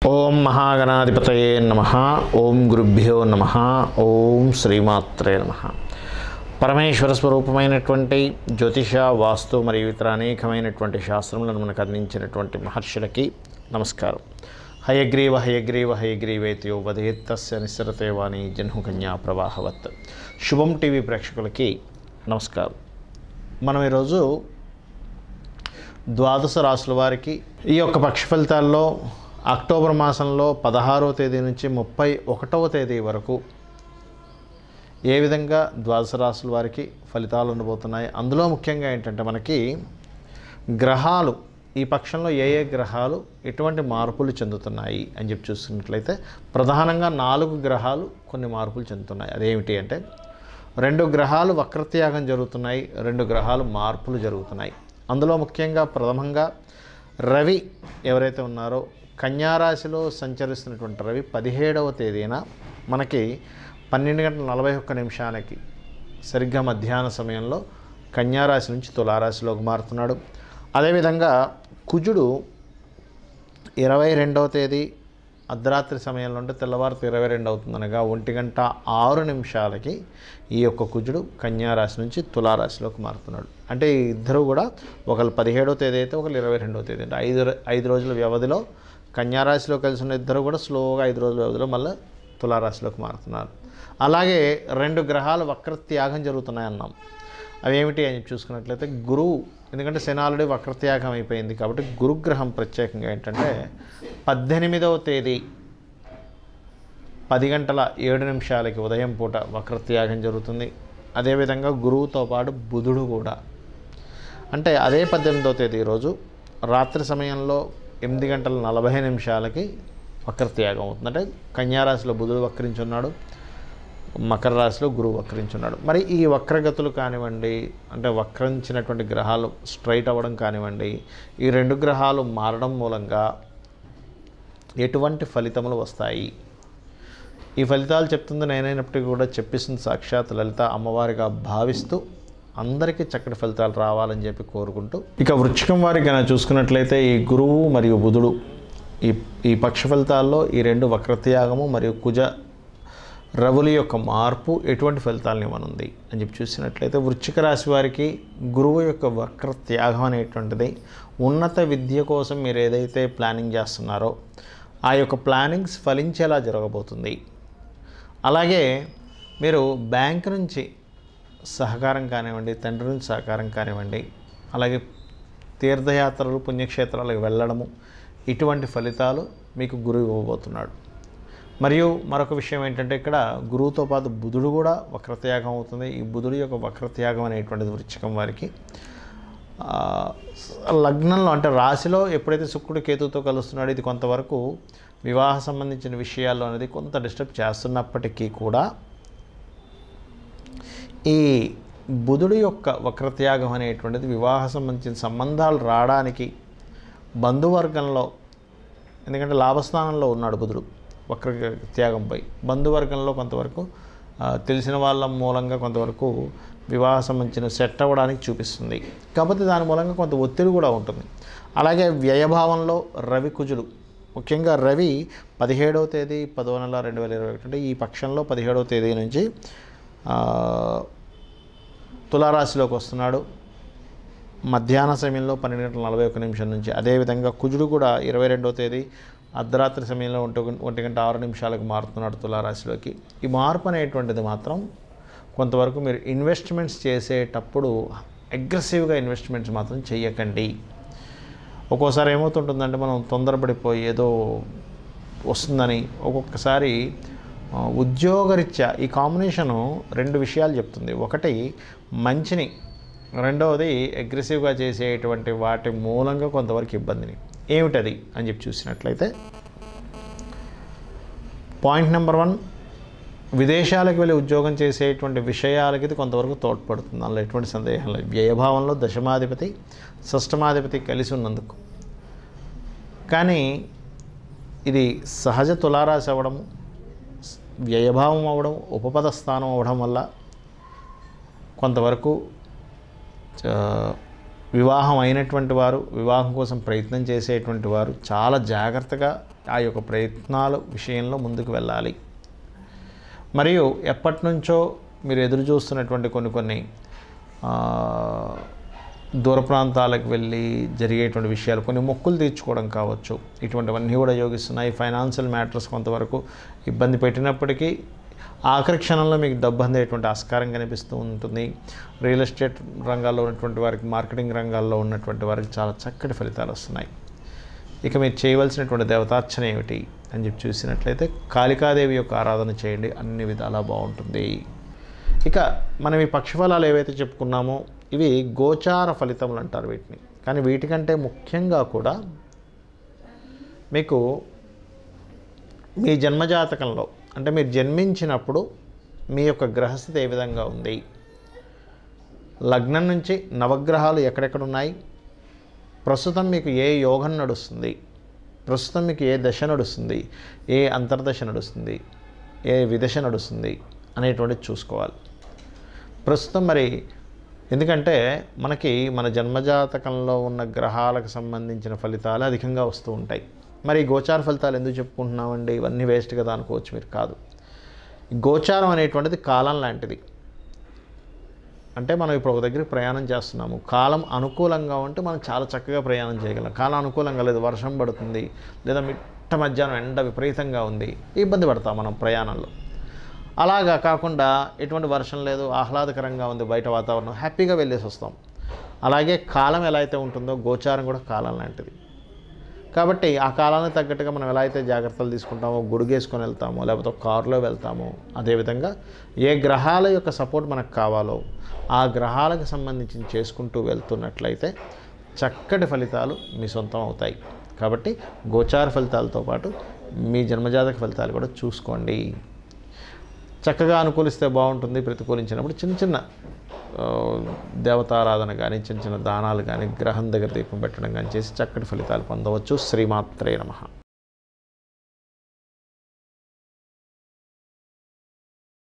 ఓం మహాగణాధిపతయే నమ ఓం గురుభ్యో నమ ఓం శ్రీమాత్రే నమ పరమేశ్వర స్వరూపమైనటువంటి జ్యోతిష వాస్తు మరియు ఇతర అనేకమైనటువంటి శాస్త్రములను మనకు అందించినటువంటి మహర్షులకి నమస్కారం హయగ్రీవ హయగ్రీవ హయగ్రీవేత్యో వదేత్తస్య నిస్సరతే వాణి జన్హుకన్యా ప్రవాహవత్ శుభం టీవీ ప్రేక్షకులకి నమస్కారం మనం ఈరోజు ద్వాదశ రాశుల వారికి ఈ యొక్క పక్ష ఫలితాల్లో అక్టోబర్ మాసంలో పదహారవ తేదీ నుంచి ముప్పై ఒకటవ తేదీ వరకు ఏ విధంగా ద్వాదశ రాశుల వారికి ఫలితాలు ఉండబోతున్నాయి అందులో ముఖ్యంగా ఏంటంటే మనకి గ్రహాలు ఈ పక్షంలో ఏ ఏ గ్రహాలు ఎటువంటి మార్పులు చెందుతున్నాయి అని చెప్పి చూస్తున్నట్లయితే ప్రధానంగా నాలుగు గ్రహాలు కొన్ని మార్పులు చెందుతున్నాయి అదేమిటి అంటే రెండు గ్రహాలు వక్రత్యాగం జరుగుతున్నాయి రెండు గ్రహాలు మార్పులు జరుగుతున్నాయి అందులో ముఖ్యంగా ప్రథమంగా రవి ఎవరైతే ఉన్నారో కన్యారాశిలో సంచరిస్తున్నటువంటి రవి పదిహేడవ తేదీన మనకి పన్నెండు గంటల నలభై ఒక్క నిమిషాలకి సరిగ్గా మధ్యాహ్న సమయంలో కన్యారాశి నుంచి తులారాశిలోకి మారుతున్నాడు అదేవిధంగా కుజుడు ఇరవై రెండవ తేదీ అర్ధరాత్రి సమయంలో ఉంటే తెల్లవారు ఇరవై రెండు అవుతుంది అనగా ఒంటి గంట ఆరు నిమిషాలకి ఈ యొక్క కుజుడు కన్యారాశి నుంచి తులారాశిలోకి మారుతున్నాడు అంటే ఈ ఇద్దరు కూడా ఒకళ్ళు పదిహేడవ తేదీ అయితే ఒకళ్ళు ఇరవై రెండవ తేదీ అంటే ఐదు ఐదు రోజుల వ్యవధిలో కన్యారాశిలో కలిసి ఉన్న ఇద్దరు కూడా స్లోగా ఐదు రోజుల వ్యవధిలో మళ్ళీ తులారాశిలోకి మారుతున్నారు అలాగే రెండు గ్రహాలు వక్రత్యాగం జరుగుతున్నాయి అన్నాం అవి ఏమిటి అని చూసుకున్నట్లయితే గురువు ఎందుకంటే శని ఆల్రెడీ వక్రత్యాగం అయిపోయింది కాబట్టి గురుగ్రహం ప్రత్యేకంగా ఏంటంటే పద్దెనిమిదవ తేదీ పది గంటల ఏడు నిమిషాలకి ఉదయం పూట వక్రత్యాగం జరుగుతుంది అదేవిధంగా గురువుతో పాటు బుధుడు కూడా అంటే అదే పద్దెనిమిదవ తేదీ రోజు రాత్రి సమయంలో ఎనిమిది గంటల నలభై నిమిషాలకి వక్రత్యాగం అవుతుంది అంటే కన్యారాశిలో బుధుడు వక్రించున్నాడు మకర రాశిలో గురువు వక్రించున్నాడు మరి ఈ వక్రగతులు కానివ్వండి అంటే వక్రించినటువంటి గ్రహాలు స్ట్రైట్ అవ్వడం కానివ్వండి ఈ రెండు గ్రహాలు మారడం మూలంగా ఎటువంటి ఫలితములు వస్తాయి ఈ ఫలితాలు చెప్తుంది నేనైనప్పటికీ కూడా చెప్పిస్తుంది సాక్షాత్ లలిత అమ్మవారిగా భావిస్తూ అందరికీ చక్కటి ఫలితాలు రావాలని చెప్పి కోరుకుంటూ ఇక వృచ్చికం వారికి కనుక చూసుకున్నట్లయితే ఈ గురువు మరియు బుధుడు ఈ ఈ పక్ష ఫలితాల్లో ఈ రెండు వక్రత్యాగము మరియు కుజ రవుల యొక్క మార్పు ఎటువంటి ఫలితాలను ఇవ్వనుంది అని చెప్పి చూసినట్లయితే వృశ్చిక రాశి వారికి గురువు యొక్క వక్ర త్యాగం అనేటువంటిది ఉన్నత విద్య కోసం మీరు ఏదైతే ప్లానింగ్ చేస్తున్నారో ఆ యొక్క ప్లానింగ్స్ ఫలించేలా జరగబోతుంది అలాగే మీరు బ్యాంక్ నుంచి సహకారం కానివ్వండి తండ్రి నుంచి సహకారం కానివ్వండి అలాగే తీర్థయాత్రలు పుణ్యక్షేత్రాలకు వెళ్ళడము ఇటువంటి ఫలితాలు మీకు గురువు ఇవ్వబోతున్నాడు మరియు మరొక విషయం ఏంటంటే ఇక్కడ గురువుతో పాటు బుధుడు కూడా వక్రత్యాగం అవుతుంది ఈ బుధుడు యొక్క వక్రత్యాగం అనేటువంటిది వృచ్చికం వారికి ఆ, లగ్నంలో అంటే రాశిలో ఎప్పుడైతే శుక్రుడు కేతుతో కలుస్తున్నాడో ఇది కొంతవరకు వివాహ సంబంధించిన విషయాల్లో అనేది కొంత డిస్టర్బ్ చేస్తున్నప్పటికీ కూడా ఈ బుధుడు యొక్క వక్రత్యాగం అనేటువంటిది వివాహ సంబంధించిన సంబంధాలు రావడానికి బంధువర్గంలో ఎందుకంటే లాభస్థానంలో ఉన్నాడు బుధుడు వక్ర త్యాగంపై బంధువర్గంలో కొంతవరకు ఆ, తెలిసిన వాళ్ళ మూలంగా కొంతవరకు వివాహ సంబంధించిన సెట్ అవ్వడానికి చూపిస్తుంది కాకపోతే దాని మూలంగా కొంత ఒత్తిడి కూడా ఉంటుంది అలాగే వ్యయభావంలో రవి కుజుడు ముఖ్యంగా రవి పదిహేడవ తేదీ పదవ నెల రెండు వేల ఇరవై ఒకటి అంటే ఈ పక్షంలో పదిహేడవ తేదీ నుంచి ఆ, తులారాశిలోకి వస్తున్నాడు మధ్యాహ్న సమయంలో పన్నెండు గంటల నలభై ఒక్క నిమిషం నుంచి అదేవిధంగా కుజుడు కూడా ఇరవై రెండవ తేదీ అర్ధరాత్రి సమయంలో ఒంటి ఒంటి గంట ఆరు నిమిషాలకు మారుతున్నాడు తులారాశిలోకి ఈ మార్పు అనేటువంటిది మాత్రం కొంతవరకు మీరు ఇన్వెస్ట్మెంట్స్ చేసేటప్పుడు అగ్రెసివ్గా ఇన్వెస్ట్మెంట్స్ మాత్రం చేయకండి ఒక్కోసారి ఏమవుతుంటుందంటే మనం తొందరపడిపోయి ఏదో వస్తుందని ఒక్కొక్కసారి ఆ, ఉద్యోగరీత్యా ఈ కాంబినేషను రెండు విషయాలు చెప్తుంది ఒకటి మంచిని రెండవది అగ్రెసివ్గా చేసేటువంటి వాటి మూలంగా కొంతవరకు ఇబ్బందిని ఏమిటది అని చెప్పి చూసినట్లయితే పాయింట్ నెంబర్ వన్ విదేశాలకు వెళ్ళి ఉద్యోగం చేసేటువంటి విషయాలకి ఇది కొంతవరకు తోడ్పడుతుంది అందులో ఎటువంటి సందేహం లేదు వ్యయభావంలో దశమాధిపతి షష్టమాధిపతి కలిసి ఉన్నందుకు కానీ ఇది సహజ తులారాశి అవ్వడము వ్యయభావం అవ్వడం ఉపపద స్థానం అవ్వడం వల్ల కొంతవరకు ఆ, వివాహం అయినటువంటి వారు వివాహం కోసం ప్రయత్నం చేసేటువంటి వారు చాలా జాగ్రత్తగా ఆ యొక్క ప్రయత్నాలు విషయంలో ముందుకు వెళ్ళాలి మరియు ఎప్పటి నుంచో మీరు ఎదురు చూస్తున్నటువంటి కొన్ని కొన్ని ఆ, దూర ప్రాంతాలకు వెళ్ళి జరిగేటువంటి విషయాలు కొన్ని మొక్కులు తీర్చుకోవడం కావచ్చు ఇటువంటివన్నీ కూడా యోగిస్తున్నాయి ఫైనాన్షియల్ మ్యాటర్స్ కొంతవరకు ఇబ్బంది పెట్టినప్పటికీ ఆఖరి క్షణంలో మీకు డబ్బు అందేటువంటి ఆస్కారం కనిపిస్తూ ఉంటుంది రియల్ ఎస్టేట్ రంగాల్లో ఉన్నటువంటి వారికి మార్కెటింగ్ రంగాల్లో ఉన్నటువంటి వారికి చాలా చక్కటి ఫలితాలు వస్తున్నాయి ఇక మీరు చేయవలసినటువంటి దేవతార్చన ఏమిటి అని చెప్పి చూసినట్లయితే కాళికాదేవి యొక్క ఆరాధన చేయండి అన్ని విధాలా బాగుంటుంది ఇక మనం ఈ పక్షఫలాలు ఏవైతే చెప్పుకున్నామో ఇవి గోచార ఫలితములు అంటారు వీటిని కానీ వీటికంటే ముఖ్యంగా కూడా మీకు మీ జన్మజాతకంలో అంటే మీరు జన్మించినప్పుడు మీ యొక్క గ్రహస్థితి ఏ విధంగా ఉంది లగ్నం నుంచి నవగ్రహాలు ఎక్కడెక్కడ ఉన్నాయి ప్రస్తుతం మీకు ఏ యోగం నడుస్తుంది ప్రస్తుతం మీకు ఏ దశ నడుస్తుంది ఏ అంతర్దశ నడుస్తుంది ఏ విదశ నడుస్తుంది అనేటువంటిది చూసుకోవాలి ప్రస్తుతం మరి ఎందుకంటే మనకి మన జన్మజాతకంలో ఉన్న గ్రహాలకు సంబంధించిన ఫలితాలు అధికంగా వస్తూ ఉంటాయి మరి ఈ గోచార ఫలితాలు ఎందుకు చెప్పుకుంటున్నామండి ఇవన్నీ వేస్ట్ కదా అనుకోవచ్చు మీరు కాదు ఈ గోచారం అనేటువంటిది కాలం లాంటిది అంటే మనం ఇప్పుడు ఒక దగ్గరికి ప్రయాణం చేస్తున్నాము కాలం అనుకూలంగా ఉంటే మనం చాలా చక్కగా ప్రయాణం చేయగలం కాలం అనుకూలంగా లేదు వర్షం పడుతుంది లేదా మిట్ట మధ్యాహ్నం ఎండ విపరీతంగా ఉంది ఇబ్బంది పడతాం మనం ప్రయాణంలో అలాగా కాకుండా ఎటువంటి వర్షం లేదు ఆహ్లాదకరంగా ఉంది బయట వాతావరణం హ్యాపీగా వెళ్ళేసి వస్తాం అలాగే కాలం ఎలా అయితే ఉంటుందో గోచారం కూడా కాలం లాంటిది కాబట్టి ఆ కాలానికి తగ్గట్టుగా మనం ఎలా అయితే జాగ్రత్తలు తీసుకుంటామో గుడిగేసుకొని వెళ్తామో లేకపోతే ఒక కారులో వెళ్తామో అదేవిధంగా ఏ గ్రహాల యొక్క సపోర్ట్ మనకు కావాలో ఆ గ్రహాలకు సంబంధించి చేసుకుంటూ వెళ్తున్నట్లయితే చక్కటి ఫలితాలు మీ సొంతం అవుతాయి కాబట్టి గోచార ఫలితాలతో పాటు మీ జన్మజాతక ఫలితాలు కూడా చూసుకోండి చక్కగా అనుకూలిస్తే బాగుంటుంది ప్రతికూలించినప్పుడు చిన్న చిన్న ఆ, దేవతారాధన కానీ చిన్న చిన్న దానాలు కానీ గ్రహం దగ్గర దీపం పెట్టడం కానీ చేసి చక్కటి ఫలితాలు పొందవచ్చు శ్రీమాత్రే నమః